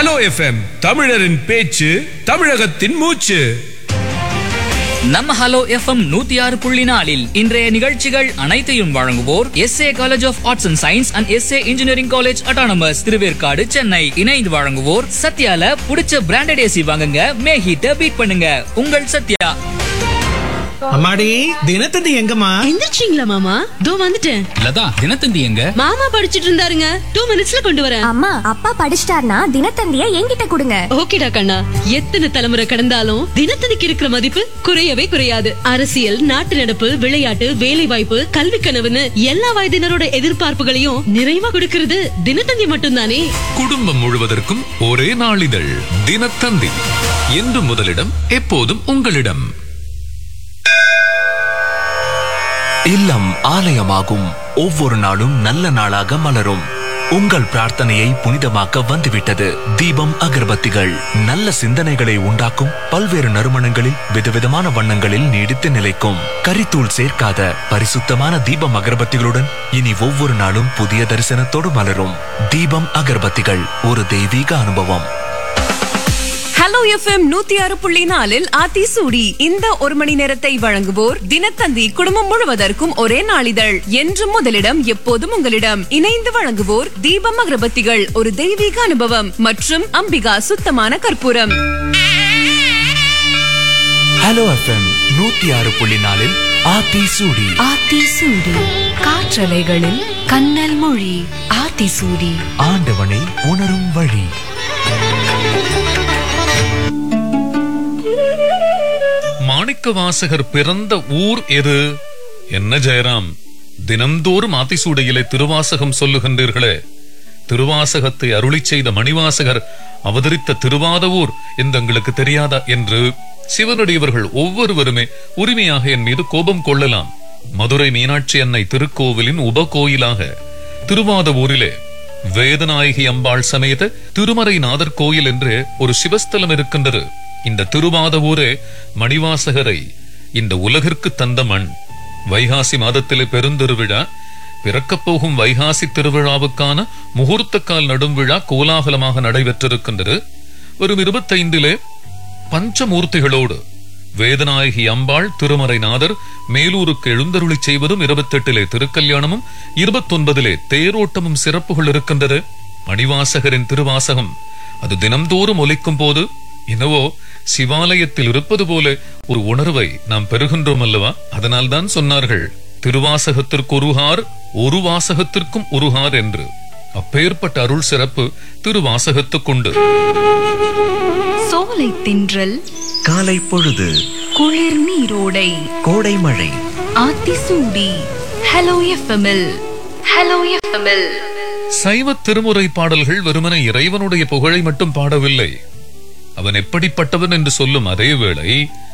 hello FM தமிழரின் பேச்சு தமிழகத்தின் மூச்சு நம்ம ஹலோ எஃப்எம் நூத்தி ஆறு புள்ளி நாலில் இன்றைய நிகழ்ச்சிகள் அனைத்தையும் வழங்குவோர் S A college of arts and science and S A engineering college autonomous Thiruverkadu Chennai இணைந்து வழங்குவோர் சத்யால புடிச்ச பிராண்டட் ஏசி வாங்குங்க மே ஹீட்ட பீட் பண்ணுங்க உங்கள் சத்யா அம்மாடி தினத்தந்தி எங்கம்மா எந்திரிச்சிங்களா மாமா தோ வந்துட்டேன் லதா தினத்தந்தி எங்க மாமா படிச்சிட்டு இருந்தாருங்க டூ மினிட்ஸ்ல கொண்டு வரேன் அம்மா அப்பா படிச்சிட்டார்னா தினத்தந்திய என்கிட்ட கொடுங்க ஓகேடா கண்ணா எத்தனை தலைமுறை கடந்தாலும் தினத்தந்திக்கு இருக்கிற மதிப்பு குறையவே குறையாது அரசியல் நாட்டு நடப்பு விளையாட்டு வேலை வாய்ப்பு கல்வி கனவுன்னு எல்லா வயதினரோட எதிர்பார்ப்புகளையும் நிறைவா கொடுக்கிறது தினத்தந்தி மட்டும்தானே குடும்பம் முழுவதற்கும் ஒரே நாளிதழ் தினத்தந்தி என்று முதலிடம் எப்போதும் உங்களிடம் இல்லம் ஆலயமாகும் ஒவ்வொரு நாளும் நல்ல நாளாக மலரும் உங்கள் பிரார்த்தனையை புனிதமாக்க வந்துவிட்டது தீபம் அகர்பத்திகள் நல்ல சிந்தனைகளை உண்டாக்கும் பல்வேறு நறுமணங்களில் விதவிதமான வண்ணங்களில் நீடித்து நிலைக்கும் கரித்தூள் சேர்க்காத பரிசுத்தமான தீபம் அகர்பத்திகளுடன் இனி ஒவ்வொரு நாளும் புதிய தரிசனத்தோடு மலரும் தீபம் அகர்பத்திகள் ஒரு தெய்வீக அனுபவம் ஹலோ எஃப்எம் நூத்தி ஆறு புள்ளி நாலில் ஆத்தி சூடி இந்த ஒரு மணி நேரத்தை வழங்குவோர் தினத்தந்தி குடும்பம் முழுவதற்கும் ஒரே நாளிதழ் என்றும் முதலிடம் எப்போதும் உங்களிடம் இணைந்து வழங்குவோர் தீபம் அகரபத்திகள் ஒரு தெய்வீக அனுபவம் மற்றும் அம்பிகா சுத்தமான கற்பூரம் ஹலோ எஃப்எம் நூத்தி ஆறு புள்ளி நாலில் ஆத்தி சூடி ஆத்தி சூடி காற்றலைகளில் கண்ணல் மொழி ஆத்தி சூடி ஆண்டவனை உணரும் வழி மாணிக்க வாசகர் பிறந்த ஊர் எது என்ன ஜெயராம் தினந்தோறும் ஆத்திசூடையிலே திருவாசகம் சொல்லுகின்றீர்களே திருவாசகத்தை அருளிச் செய்த மணிவாசகர் அவதரித்த திருவாதவூர் எங்களுக்கு தெரியாதா என்று சிவனுடையவர்கள் ஒவ்வொருவருமே உரிமையாக என் மீது கோபம் கொள்ளலாம் மதுரை மீனாட்சி அன்னை திருக்கோவிலின் உப கோயிலாக திருவாதவூரிலே வேதநாயகி அம்பாள் சமேத திருமறை நாதர் கோயில் என்று ஒரு சிவஸ்தலம் இருக்கின்றது இந்த திருவாதவூரே மணிவாசகரை இந்த உலகிற்கு தந்த மண் வைகாசி மாதத்திலே பெருந்திருவிழா பிறக்கப் போகும் வைகாசி திருவிழாவுக்கான முகூர்த்தக்கால் நடும் விழா கோலாகலமாக நடைபெற்றிருக்கின்றது வரும் இருபத்தைந்திலே பஞ்சமூர்த்திகளோடு வேதநாயகி அம்பாள் திருமறைநாதர் மேலூருக்கு எழுந்தருளி செய்வதும் இருபத்தெட்டிலே திருக்கல்யாணமும் இருபத்தொன்பதிலே தேரோட்டமும் சிறப்புகள் இருக்கின்றது மணிவாசகரின் திருவாசகம் அது தினம்தோறும் ஒலிக்கும் போது என்னவோ சிவாலயத்தில் இருப்பது போல ஒரு உணர்வை நாம் பெறுகின்றோம் அல்லவா அதனால்தான் சொன்னார்கள் திருவாசகத்திற்கு ஒருகார் ஒரு வாசகத்திற்கும் ஒருகார் என்று அப்பேற்பட்ட அருள் சிறப்பு திருவாசகத்துக்குண்டு சோலை தின்றல் காலை பொழுது குளிர் நீரோடை கோடை மழை ஆத்தி சூடி ஹலோ எஃப்எம்எல் ஹலோ எஃப்எம்எல் சைவ திருமுறை பாடல்கள் வெறுமனே இறைவனுடைய புகழை மட்டும் பாடவில்லை அவன் எப்படிப்பட்டவன் என்று சொல்லும் அதே வேளை